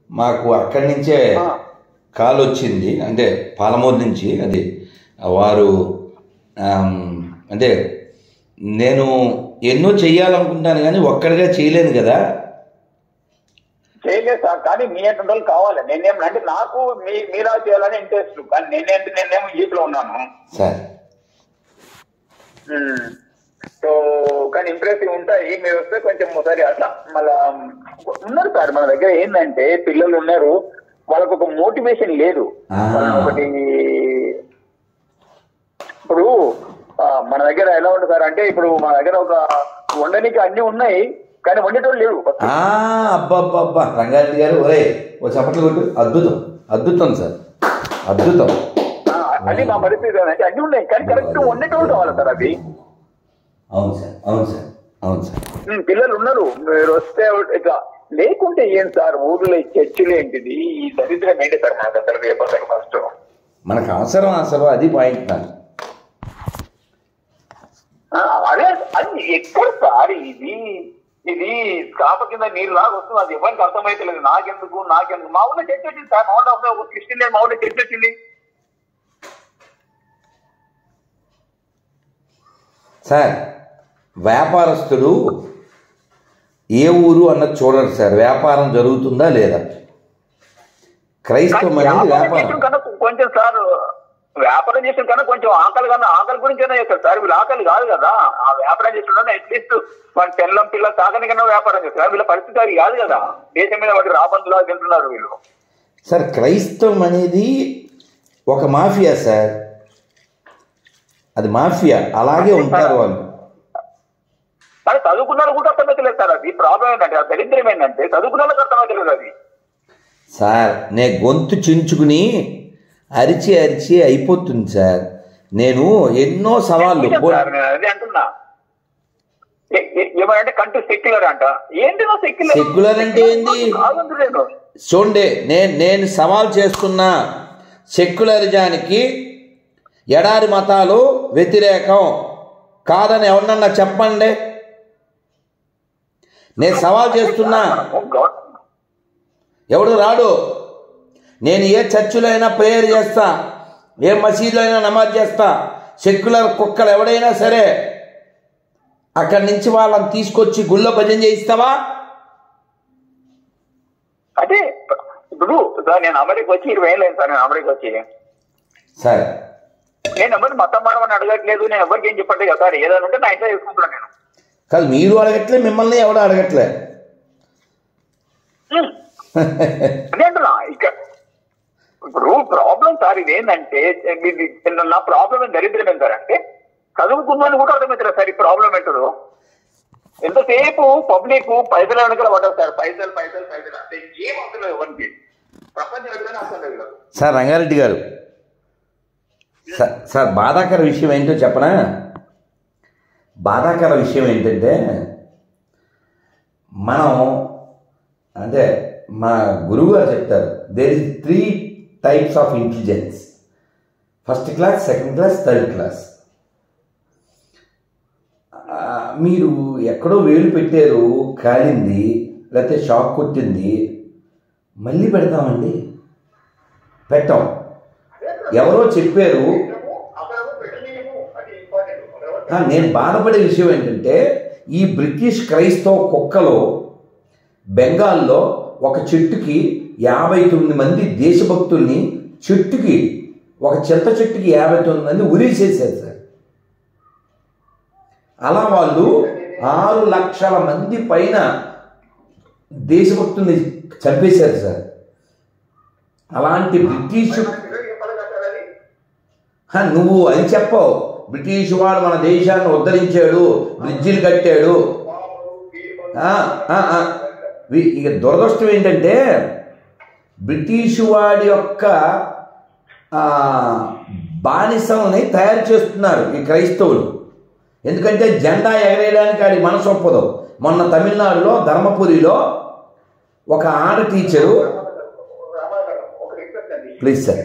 మాకు అక్కడి నుంచే ఆ. కాల్ వచ్చింది అంటే పాలమూరు నుంచి అది వారు ఆమ్, అంటే నేను ఎన్నో చెయ్యాలనుకుంటాను కానీ ఒక్కడిగా చేయలేను కదా చేయలేదు సార్ కానీ మీ అంటే వాళ్ళు కావాలి నేనేం అంటే నాకు మీ మీరా చేయాలని ఇంట్రెస్ట్ కానీ నేనేంటి నేనేమో ఈట్లో ఉన్నాను సార్ సో కానీ ఇంప్రెసివ్ ఉంటాయి మీరు వస్తే కొంచెం ఒకసారి అట్లా మళ్ళా ఉన్నారు సార్ మన దగ్గర ఏంటంటే పిల్లలు ఉన్నారు వాళ్ళకు ఒక మోటివేషన్ లేదు ఆ. వాళ్ళని ఒకటి ఇప్పుడు ఆ, మన దగ్గర ఎలా ఉంటుంది సార్ అంటే ఇప్పుడు మన దగ్గర ఒక వండనికి అన్ని ఉన్నాయి కానీ వండేటోళ్ళు లేవు ఆ, అబ్బా అబ్బా అబ్బా రంగారెడ్డి గారు ఒరే ఓ చప్పట్లు కొట్టు అద్భుతం అద్భుతం సార్ అద్భుతం ఆ, అది మా పరిస్థితి అంటే అన్ని ఉన్నాయి కానీ కరెక్ట్ వండేటోళ్ళు కావాలి సార్ అది అవును సార్ అవును సార్ అవును సార్ ఉమ్, పిల్లలు ఉన్నారు మీరు వస్తే ఇట్లా లేకుంటే ఏం సార్ ఊర్లో ఈ చర్చిలు ఏంటిది ఈ దరిద్రం ఏంటి సార్ మనకు అసలు రేపు అసలు ఫస్ట్ మనకు అవసరం అసలు అది పాయింట్ నాకు ఆ, అదే అది ఎక్కడ సార్ ఇది ఇది కాప కింద నీరు లాగా వస్తుంది అది ఎవరికి అర్థమైతలేదు నాకెందుకు నాకెందుకు మా ఊళ్ళో చర్చ వచ్చింది సార్ మా ఊళ్ళో ఒక క్రిస్టియన్ మా ఊళ్ళో చర్చ వచ్చింది సార్ వ్యాపారస్తుడు ఏ ఊరు అన్నది చూడరు సార్ వ్యాపారం జరుగుతుందా లేదా క్రైస్తవం అనేది వ్యాపారం వ్యాపారం చేసిన కన్నా కొంచెం సార్ వ్యాపారం చేసిన కన్నా కొంచెం ఆకలి కన్నా ఆకలి గురించి చేస్తారు సార్ వీళ్ళు ఆకలి కాదు కదా ఆ వ్యాపారం చేసిన అట్లీస్ట్ మన తెల్లం పిల్ల తాగని కన్నా వ్యాపారం చేస్తారు వీళ్ళ పరిస్థితి అది కాదు కదా దేశం మీద వాటి రాబందులా తింటున్నారు వీళ్ళు సార్ క్రైస్తవం అనేది ఒక మాఫియా సార్ అది మాఫియా అలాగే ఉంటారు వాళ్ళు కానీ చదువుకున్న వాళ్ళు కూడా అర్థమైతలేదు సార్ అది ప్రాబ్లం ఏంటంటే ఆ దరిద్రం ఏంటంటే చదువుకున్న వాళ్ళకి అర్థమైతలేదు అది సార్ నే గొంతు చించుకుని అరిచి అరిచి అయిపోతుంది సార్ నేను ఎన్నో సవాళ్ళు పో- సార్ నేను అదే అంటున్నా ఏ- ఏ- ఏమనంటే కంటూ సెక్యులర్ అంట ఏంటి సెక్యులర్ Secular అంటే ఏంది? కాదంటున్నాను చూడండి నేను నేను సవాల్ చేస్తున్న సెక్యులరిజానికి ఎడారి మతాలు వ్యతిరేకం కాదని ఎవరినన్నా చెప్పండి నేను సవాల్ చేస్తున్నా ఎవడు రాడు నేను ఏ చర్చిలో అయినా ప్రేయర్ చేస్తా ఏ మసీదులో అయినా నమాజ్ చేస్తా సెక్యులర్ కుక్కలు ఎవడైనా సరే అక్కడి నుంచి వాళ్ళని తీసుకొచ్చి గుళ్ళో భజన చేయిస్తావా అంటే ఇప్పుడు సార్ నేను అమెరికా వచ్చి ఇరవై ఏళ్ళు అయింది సార్ నేను అమెరికా వచ్చి సరే నేను ఎవరిని మతం మాడమని అడగట్లేదు నేను ఎవరికి ఏం చెప్పట్లేదు కదా సార్ ఏదైనా ఉంటే నా ఇంట్లో చేసుకుంటున్నాను నేను కాదు మీరు అడగట్లే మిమ్మల్ని ఎవడో అడగట్లే హ్మ్. అదే అంటున్నా ఇక ఇప్పుడు ప్రాబ్లం సార్ ఇది ఏంటంటే ఇది నా ప్రాబ్లం ఏం దరిద్రం ఏం సార్ అంటే చదువుకున్నాను కూడా అర్థమవుతారా సార్ ఈ ప్రాబ్లం ఏంటో ఎంతసేపు పబ్లిక్ పైసలు వెనకాల పడ్డారు సార్ పైసలు పైసలు పైసలు అంటే ఏం అవసరం లేదు ఎవరికి ప్రపంచం ఎక్కడైనా అవసరం లేదు కదా. సార్ రంగారెడ్డి గారు సార్ సార్ బాధాకర విషయం ఏంటో చెప్పనా బాధాకర విషయం ఏంటంటే మనం అంటే మా గురువు గారు చెప్తారు there is three types of intelligence first class second class third class ఆ, మీరు ఎక్కడో వేలు పెట్టారు కాలింది లేకపోతే షాక్ కొట్టింది మళ్ళీ పెడతామండి పెట్టాం ఎవరో చెప్పారు ఆ, నేను బాధపడే విషయం ఏంటంటే ఈ బ్రిటిష్ క్రైస్తవ కుక్కలో బెంగాల్లో ఒక చెట్టుకి యాభై తొమ్మిది మంది దేశభక్తుల్ని చెట్టుకి ఒక చింత చెట్టుకి యాభై తొమ్మిది మంది ఉరిసేసారు సార్ అలా వాళ్ళు ఆరు లక్షల మంది పైన దేశభక్తుల్ని చంపేశారు సార్ అలాంటి బ్రిటిష్ హ, నువ్వు అది చెప్పవు బ్రిటిష్ వాడు మన దేశాన్ని ఉద్ధరించాడు బ్రిడ్జిలు కట్టాడు ఆ, ఆ, ఆ. వి- ఇక దురదృష్టం ఏంటంటే బ్రిటిష్ వాడి యొక్క ఆ, బానిసల్ని తయారు చేస్తున్నారు ఈ క్రైస్తవులు ఎందుకంటే జెండా ఎగరేయడానికి ఆడి మనసు ఒప్పదు మొన్న తమిళనాడులో ధర్మపురిలో ఒక ఆడ teacher please sir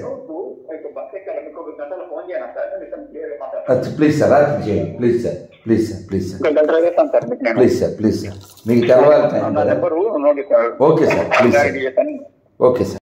please sir అది చేయండి please sir please sir please sir please sir please sir మీకు తెలవాలి టైం నా కదా నెంబరు నోటి sir okay sir please sir చేశాను ఓకే సార్